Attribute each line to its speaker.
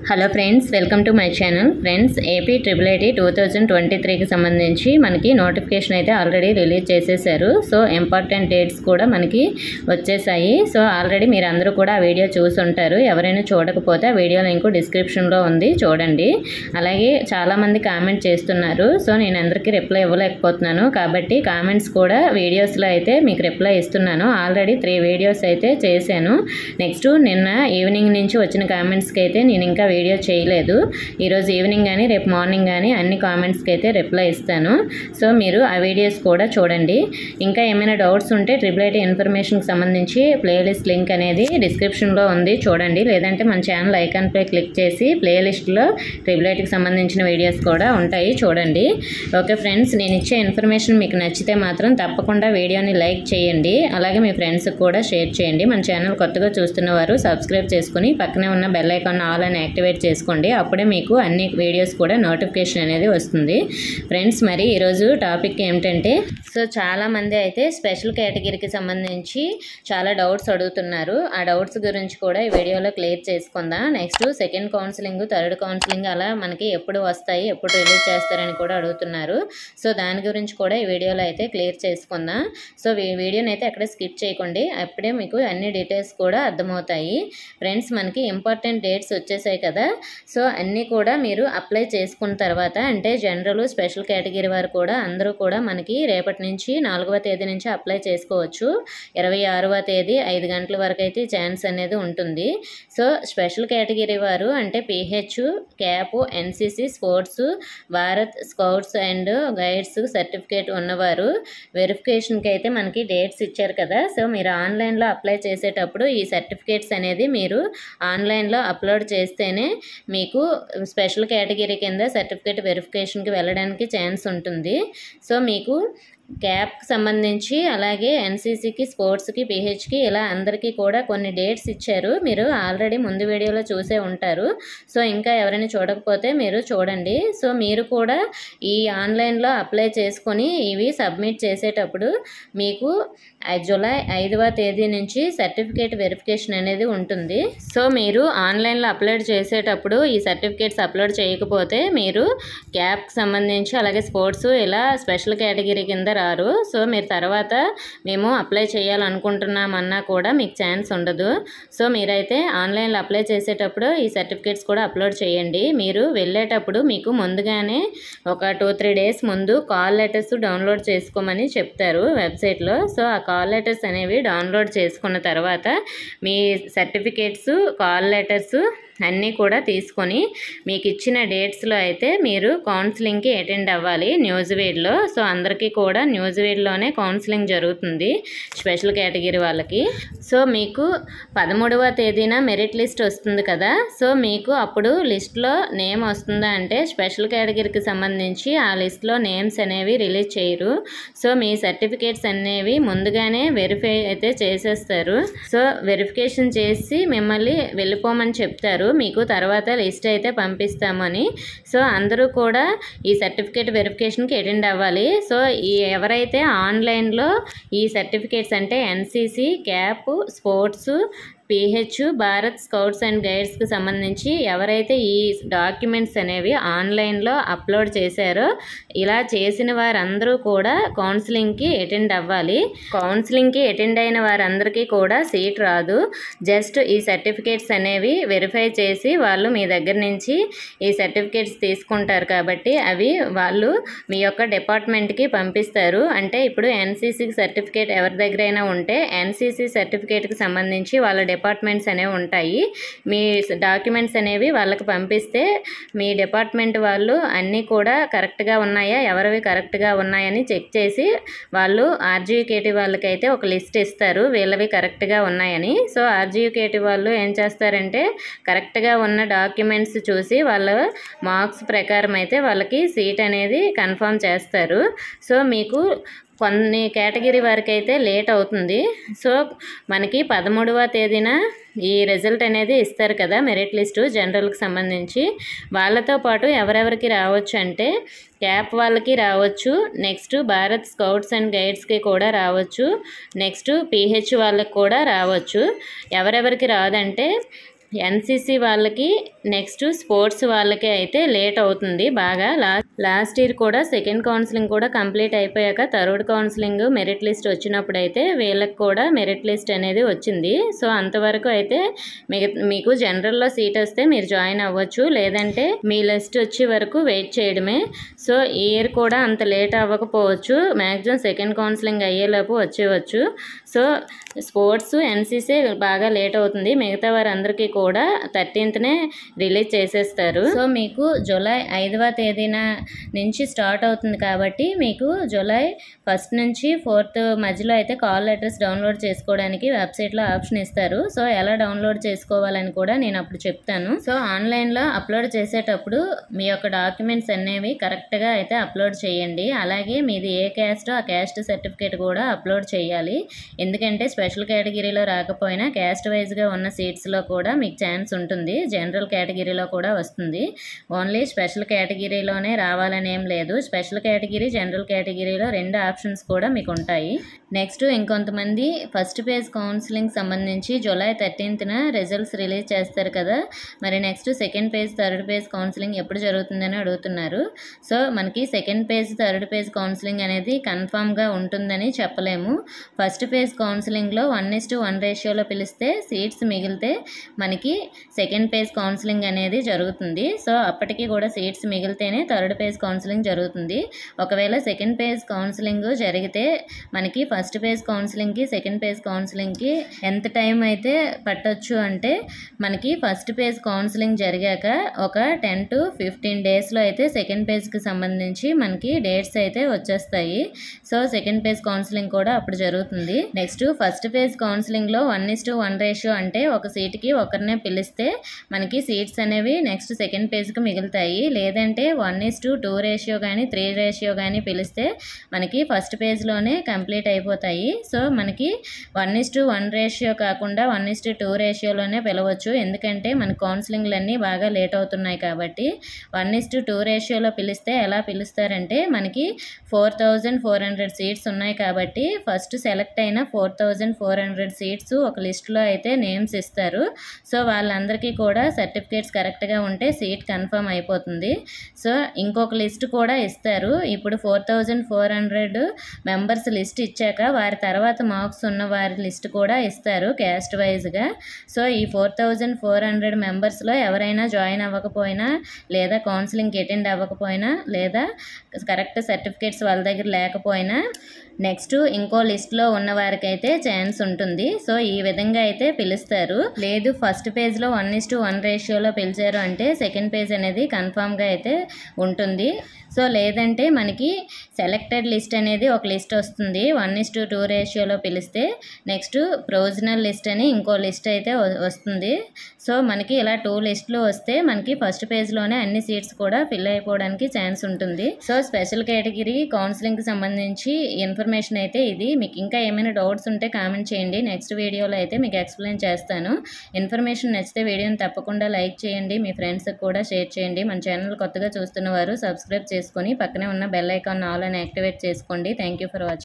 Speaker 1: hello friends welcome to my channel friends AP triple IT two thousand twenty త్రీకి సంబంధించి మనకి notification అయితే already release చేసేసారు so important dates కూడా మనకి వచ్చేసాయి సో ఆల్రెడీ మీరు అందరూ కూడా ఆ వీడియో చూసి ఉంటారు ఎవరైనా చూడకపోతే ఆ వీడియో లింక్ డిస్క్రిప్షన్లో ఉంది చూడండి అలాగే చాలామంది కామెంట్ చేస్తున్నారు సో నేను అందరికీ రిప్లై ఇవ్వలేకపోతున్నాను కాబట్టి కామెంట్స్ కూడా వీడియోస్లో అయితే మీకు రిప్లై ఇస్తున్నాను ఆల్రెడీ త్రీ వీడియోస్ అయితే చేశాను నెక్స్ట్ నిన్న ఈవినింగ్ నుంచి వచ్చిన కామెంట్స్కి అయితే నేను ఇంకా వీడియో చేయలేదు ఈరోజు ఈవినింగ్ కానీ రేపు మార్నింగ్ కానీ అన్ని కామెంట్స్కి అయితే రిప్లై ఇస్తాను సో మీరు ఆ వీడియోస్ కూడా చూడండి ఇంకా ఏమైనా డౌట్స్ ఉంటే ట్రిపుల్ ఐటీ ఇన్ఫర్మేషన్కి సంబంధించి ప్లేలిస్ట్ లింక్ అనేది డిస్క్రిప్షన్లో ఉంది చూడండి లేదంటే మన ఛానల్ ఐకాన్పై క్లిక్ చేసి ప్లేలిస్ట్లో ట్రిపుల్ ఐటీకి సంబంధించిన వీడియోస్ కూడా ఉంటాయి చూడండి ఓకే ఫ్రెండ్స్ నేను ఇచ్చే ఇన్ఫర్మేషన్ మీకు నచ్చితే మాత్రం తప్పకుండా వీడియోని లైక్ చేయండి అలాగే మీ ఫ్రెండ్స్కి కూడా షేర్ చేయండి మన ఛానల్ కొత్తగా చూస్తున్న వారు సబ్స్క్రైబ్ చేసుకుని పక్కనే ఉన్న బెల్ ఐకాన్ ఆల్ అని యాక్టివేట్ చేసుకోండి అప్పుడే మీకు అన్ని వీడియోస్ కూడా నోటిఫికేషన్ అనేది వస్తుంది ఫ్రెండ్స్ మరి ఈరోజు టాపిక్ ఏమిటంటే సో చాలామంది అయితే స్పెషల్ కేటగిరీకి సంబంధించి చాలా డౌట్స్ అడుగుతున్నారు ఆ డౌట్స్ గురించి కూడా ఈ వీడియోలో క్లియర్ చేసుకుందాం next second counselling third counselling అలా మనకి ఎప్పుడు వస్తాయి ఎప్పుడు రిలీజ్ చేస్తారని కూడా అడుగుతున్నారు సో దాని గురించి కూడా ఈ వీడియోలో అయితే క్లియర్ చేసుకుందాం సో ఈ వీడియోని అయితే ఎక్కడ స్కిప్ చేయకండి అప్పుడే మీకు అన్ని డీటెయిల్స్ కూడా అర్థమవుతాయి ఫ్రెండ్స్ మనకి ఇంపార్టెంట్ డేట్స్ వచ్చేసాయి కదా సో అన్నీ కూడా మీరు అప్లై చేసుకున్న తర్వాత అంటే జనరల్ స్పెషల్ కేటగిరీ వారు కూడా అందరూ కూడా మనకి రేపటి నుంచి నాలుగవ తేదీ నుంచి అప్లై చేసుకోవచ్చు ఇరవై ఆరవ తేదీ ఐదు గంటల వరకు అయితే ఛాన్స్ అనేది ఉంటుంది సో స్పెషల్ కేటగిరీ వారు అంటే PH CAP NCC sports Bharat scouts and guides certificate ఉన్నవారు వెరిఫికేషన్కి అయితే మనకి డేట్స్ ఇచ్చారు కదా సో మీరు ఆన్లైన్లో అప్లై చేసేటప్పుడు ఈ సర్టిఫికేట్స్ అనేది మీరు ఆన్లైన్లో అప్లోడ్ చేస్తేనే మీకు స్పెషల్ కేటగిరీ కింద సర్టిఫికేట్ వెరిఫికేషన్కి వెళ్ళడానికి ఛాన్స్ ఉంటుంది సో మీకు క్యాప్కి సంబంధించి అలాగే ఎన్సీసీకి స్పోర్ట్స్కి పిహెచ్కి ఇలా అందరికీ కూడా కొన్ని డేట్స్ ఇచ్చారు మీరు ఆల్రెడీ ముందు వీడియోలో చూసే ఉంటారు సో ఇంకా ఎవరైనా చూడకపోతే మీరు చూడండి సో మీరు కూడా ఈ ఆన్లైన్లో అప్లై చేసుకొని ఇవి సబ్మిట్ చేసేటప్పుడు మీకు జూలై ఐదవ తేదీ నుంచి సర్టిఫికేట్ వెరిఫికేషన్ అనేది ఉంటుంది సో మీరు ఆన్లైన్లో అప్లోడ్ చేసేటప్పుడు ఈ సర్టిఫికేట్స్ అప్లోడ్ చేయకపోతే మీరు క్యాప్కి సంబంధించి అలాగే స్పోర్ట్స్ ఇలా స్పెషల్ కేటగిరీ కింద రారు సో మీరు తర్వాత మేము అప్లై చేయాలనుకుంటున్నామన్నా కూడా మీకు ఛాన్స్ ఉండదు సో మీరైతే ఆన్లైన్లో అప్లై చేసేటప్పుడు ఈ సర్టిఫికేట్స్ కూడా అప్లోడ్ చేయండి మీరు వెళ్ళేటప్పుడు మీకు ముందుగానే ఒక టూ త్రీ డేస్ ముందు కాల్ లెటర్స్ డౌన్లోడ్ చేసుకోమని చెప్తారు వెబ్సైట్లో సో ఆ కాల్ లెటర్స్ అనేవి డౌన్లోడ్ చేసుకున్న తర్వాత మీ సర్టిఫికేట్స్ కాల్ లెటర్స్ అన్నీ కూడా తీసుకొని మీకు ఇచ్చిన డేట్స్లో అయితే మీరు కౌన్సిలింగ్కి అటెండ్ అవ్వాలి న్యూస్ వీడ్లో సో అందరికీ కూడా న్యూస్ వీడ్లోనే కౌన్సిలింగ్ జరుగుతుంది స్పెషల్ కేటగిరీ వాళ్ళకి సో మీకు పదమూడవ తేదీన మెరిట్ లిస్ట్ వస్తుంది కదా సో మీకు అప్పుడు లిస్ట్లో నేమ్ వస్తుందా అంటే స్పెషల్ కేటగిరీకి సంబంధించి ఆ లిస్ట్లో నేమ్స్ అనేవి రిలీజ్ చేయరు సో మీ సర్టిఫికేట్స్ అనేవి ముందుగానే వెరిఫై అయితే చేసేస్తారు సో వెరిఫికేషన్ చేసి మిమ్మల్ని వెళ్ళిపోమని చెప్తారు మీకు తర్వాత లిస్ట్ అయితే పంపిస్తామని సో అందరూ కూడా ఈ సర్టిఫికేట్ వెరిఫికేషన్కి అటెండ్ అవ్వాలి సో ఈ ఎవరైతే ఆన్లైన్లో ఈ సర్టిఫికేట్స్ అంటే NCC CAP sports PH Bharat scouts and గైడ్స్కి సంబంధించి ఎవరైతే ఈ డాక్యుమెంట్స్ అనేవి ఆన్లైన్లో అప్లోడ్ చేశారో ఇలా చేసిన వారందరూ కూడా కౌన్సిలింగ్కి అటెండ్ అవ్వాలి కౌన్సిలింగ్కి అటెండ్ అయిన వారందరికీ కూడా సీట్ రాదు జస్ట్ ఈ సర్టిఫికేట్స్ అనేవి వెరిఫై చేసి వాళ్ళు మీ దగ్గర నుంచి ఈ సర్టిఫికేట్స్ తీసుకుంటారు కాబట్టి అవి వాళ్ళు మీ యొక్క డిపార్ట్మెంట్కి పంపిస్తారు అంటే ఇప్పుడు ఎన్సీసీ సర్టిఫికేట్ ఎవరి దగ్గరైనా ఉంటే ఎన్సీసీ సర్టిఫికేట్కి సంబంధించి వాళ్ళ డిపార్ట్మెంట్స్ అనేవి ఉంటాయి మీ డాక్యుమెంట్స్ అనేవి వాళ్ళకి పంపిస్తే మీ డిపార్ట్మెంట్ వాళ్ళు అన్నీ కూడా కరెక్ట్గా ఉన్నాయా ఎవరివి కరెక్ట్గా ఉన్నాయని చెక్ చేసి వాళ్ళు ఆర్జీకేటీ వాళ్ళకైతే ఒక లిస్ట్ ఇస్తారు వీళ్ళవి కరెక్ట్గా ఉన్నాయని సో ఆర్జీకేటీ వాళ్ళు ఏం చేస్తారంటే కరెక్ట్గా ఉన్న డాక్యుమెంట్స్ చూసి వాళ్ళ మార్క్స్ ప్రకారం అయితే వాళ్ళకి సీట్ అనేది కన్ఫర్మ్ చేస్తారు సో మీకు కొన్ని కేటగిరీ వరకు అయితే లేట్ అవుతుంది సో మనకి పదమూడవ తేదీన ఈ రిజల్ట్ అనేది ఇస్తారు కదా మెరిట్ లిస్టు జనరల్కి సంబంధించి వాళ్ళతో పాటు ఎవరెవరికి రావచ్చు అంటే క్యాప్ వాళ్ళకి రావచ్చు నెక్స్ట్ భారత్ స్కౌట్స్ అండ్ గైడ్స్కి కూడా రావచ్చు నెక్స్ట్ పీహెచ్ వాళ్ళకి కూడా రావచ్చు ఎవరెవరికి రాదంటే ఎన్సీసీ వాళ్ళకి నెక్స్ట్ స్పోర్ట్స్ వాళ్ళకి అయితే లేట్ అవుతుంది బాగా లాస్ట్ లాస్ట్ ఇయర్ కూడా సెకండ్ కౌన్సిలింగ్ కూడా కంప్లీట్ అయిపోయాక థర్డ్ కౌన్సిలింగ్ మెరిట్ లిస్ట్ వచ్చినప్పుడు అయితే వీళ్ళకి కూడా మెరిట్ లిస్ట్ అనేది వచ్చింది సో అంతవరకు అయితే మిగ మీకు జనరల్లో సీట్ వస్తే మీరు జాయిన్ అవ్వచ్చు లేదంటే మీ లిస్ట్ వచ్చే వరకు వెయిట్ చేయడమే సో ఈ ఇయర్ కూడా అంత లేట్ అవ్వకపోవచ్చు మ్యాక్సిమం సెకండ్ కౌన్సిలింగ్ అయ్యేలోపు వచ్చేవచ్చు సో స్పోర్ట్స్ ఎన్సీసీ బాగా లేట్ అవుతుంది మిగతా వారందరికీ కూడా థర్టీన్త్నే రిలీజ్ చేసేస్తారు సో మీకు జూలై ఐదవ తేదీన నుంచి స్టార్ట్ అవుతుంది కాబట్టి మీకు జూలై ఫస్ట్ నుంచి ఫోర్త్ మధ్యలో అయితే కాల్ లెటర్స్ డౌన్లోడ్ చేసుకోవడానికి వెబ్సైట్లో ఆప్షన్ ఇస్తారు సో ఎలా డౌన్లోడ్ చేసుకోవాలని కూడా నేను అప్పుడు చెప్తాను సో ఆన్లైన్లో అప్లోడ్ చేసేటప్పుడు మీ యొక్క డాక్యుమెంట్స్ అనేవి కరెక్ట్గా అయితే అప్లోడ్ చేయండి అలాగే మీది ఏ క్యాస్ట్ ఆ క్యాస్ట్ సర్టిఫికేట్ కూడా అప్లోడ్ చేయాలి ఎందుకంటే స్పెషల్ కేటగిరీలో రాకపోయినా క్యాస్ట్ వైజ్గా ఉన్న సీట్స్లో కూడా మీకు ఛాన్స్ ఉంటుంది జనరల్ కేటగిరీలో కూడా వస్తుంది ఓన్లీ స్పెషల్ కేటగిరీలోనే రావాలని ఏం లేదు స్పెషల్ కేటగిరీ జనరల్ కేటగిరీలో రెండు ఆప్షన్స్ కూడా మీకు ఉంటాయి నెక్స్ట్ ఇంకొంతమంది ఫస్ట్ పేజ్ కౌన్సిలింగ్ సంబంధించి జూలై థర్టీన్త్న రిజల్ట్స్ రిలీజ్ చేస్తారు కదా మరి next second phase third phase counselling ఎప్పుడు జరుగుతుందని అడుగుతున్నారు సో మనకి second phase third phase counselling అనేది కన్ఫామ్గా ఉంటుందని చెప్పలేము ఫస్ట్ పేజ్ కౌన్సిలింగ్లో వన్ ఇస్ టు వన్ రేషియోలో పిలిస్తే సీట్స్ మిగిలితే మనకి సెకండ్ పేజ్ కౌన్సిలింగ్ అనేది జరుగుతుంది సో అప్పటికి కూడా సీట్స్ మిగిలితేనే థర్డ్ పేజ్ కౌన్సిలింగ్ జరుగుతుంది ఒకవేళ సెకండ్ పేజ్ కౌన్సిలింగ్ జరిగితే మనకి ఫస్ట్ పేజ్ కౌన్సిలింగ్కి సెకండ్ పేజ్ కౌన్సిలింగ్కి ఎంత టైం అయితే పట్టొచ్చు అంటే మనకి ఫస్ట్ పేజ్ కౌన్సిలింగ్ జరిగాక ఒక టెన్ టు ఫిఫ్టీన్ డేస్లో అయితే సెకండ్ పేజ్కి సంబంధించి మనకి డేట్స్ అయితే వచ్చేస్తాయి సో సెకండ్ పేజ్ కౌన్సిలింగ్ కూడా అప్పుడు జరుగుతుంది నెక్స్ట్ ఫస్ట్ పేజ్ కౌన్సిలింగ్లో one is to one ratio అంటే ఒక సీట్కి ఒకరినే పిలిస్తే మనకి సీట్స్ అనేవి నెక్స్ట్ సెకండ్ పేజ్కి మిగులుతాయి లేదంటే one is to two ratio కానీ త్రీ రేషియో కానీ పిలిస్తే మనకి ఫస్ట్ పేజ్లోనే కంప్లీట్ అయిపోతాయి సో మనకి one is to one ratio కాకుండా వన్ ఇస్ టు టూ రేషియోలోనే పిలవచ్చు ఎందుకంటే మన కౌన్సిలింగ్లు అన్నీ బాగా లేట్ అవుతున్నాయి కాబట్టి వన్ ఇస్ టు టూ రేషియోలో పిలిస్తే ఎలా పిలుస్తారంటే మనకి four thousand four hundred seats ఉన్నాయి కాబట్టి ఫస్ట్ సెలెక్ట్ అయిన four thousand four hundred seats ఒక లిస్ట్లో అయితే నేమ్స్ ఇస్తారు సో వాళ్ళందరికీ కూడా సర్టిఫికేట్స్ కరెక్ట్గా ఉంటే సీట్ కన్ఫర్మ్ అయిపోతుంది సో ఇంకొక లిస్ట్ కూడా ఇస్తారు ఇప్పుడు four thousand four hundred members list ఇచ్చాక వారి తర్వాత మార్క్స్ ఉన్న వారి లిస్ట్ కూడా ఇస్తారు క్యాస్ట్ వైజ్గా సో ఈ ఫోర్ థౌజండ్ ఫోర్ హండ్రెడ్ మెంబర్స్లో ఎవరైనా జాయిన్ అవ్వకపోయినా లేదా కౌన్సిలింగ్కి అటెండ్ అవ్వకపోయినా లేదా కరెక్ట్ సర్టిఫికేట్స్ వాళ్ళ దగ్గర లేకపోయినా నెక్స్ట్ ఇంకో లిస్ట్లో ఉన్న వారికైతే ఛాన్స్ ఉంటుంది సో ఈ విధంగా అయితే పిలుస్తారు లేదు ఫస్ట్ పేజ్లో వన్ ఇస్ టు వన్ రేషియోలో పిలిచారు అంటే సెకండ్ పేజ్ అనేది కన్ఫామ్గా అయితే ఉంటుంది సో లేదంటే మనకి సెలెక్టెడ్ లిస్ట్ అనేది ఒక లిస్ట్ వస్తుంది వన్ ఇస్ టు టూ రేషియోలో పిలిస్తే నెక్స్ట్ ప్రొవిజనల్ లిస్ట్ అని ఇంకో లిస్ట్ అయితే వ- వస్తుంది సో మనకి ఇలా టూ లిస్టులు వస్తే మనకి ఫస్ట్ పేజ్లోనే అన్ని సీట్స్ కూడా ఫిల్ అయిపోవడానికి ఛాన్స్ ఉంటుంది సో స్పెషల్ కేటగిరీ కౌన్సిలింగ్కి సంబంధించి ఇన్ఫర్మేషన్ అయితే ఇది మీకు ఇంకా ఏమైనా డౌట్స్ ఉంటే కామెంట్ చేయండి నెక్స్ట్ వీడియోలో అయితే మీకు ఎక్స్ప్లెయిన్ చేస్తాను ఇన్ఫర్మేషన్ నచ్చితే వీడియోని తప్పకుండా లైక్ చేయండి మీ ఫ్రెండ్స్కి కూడా షేర్ చేయండి మన ఛానల్ కొత్తగా చూస్తున్న వారు సబ్స్క్రైబ్ చేసుకొని పక్కనే ఉన్న బెల్ ఐకాన్ ఆల్ అని యాక్టివేట్ చేసుకోండి థ్యాంక్ యూ ఫర్ వాచింగ్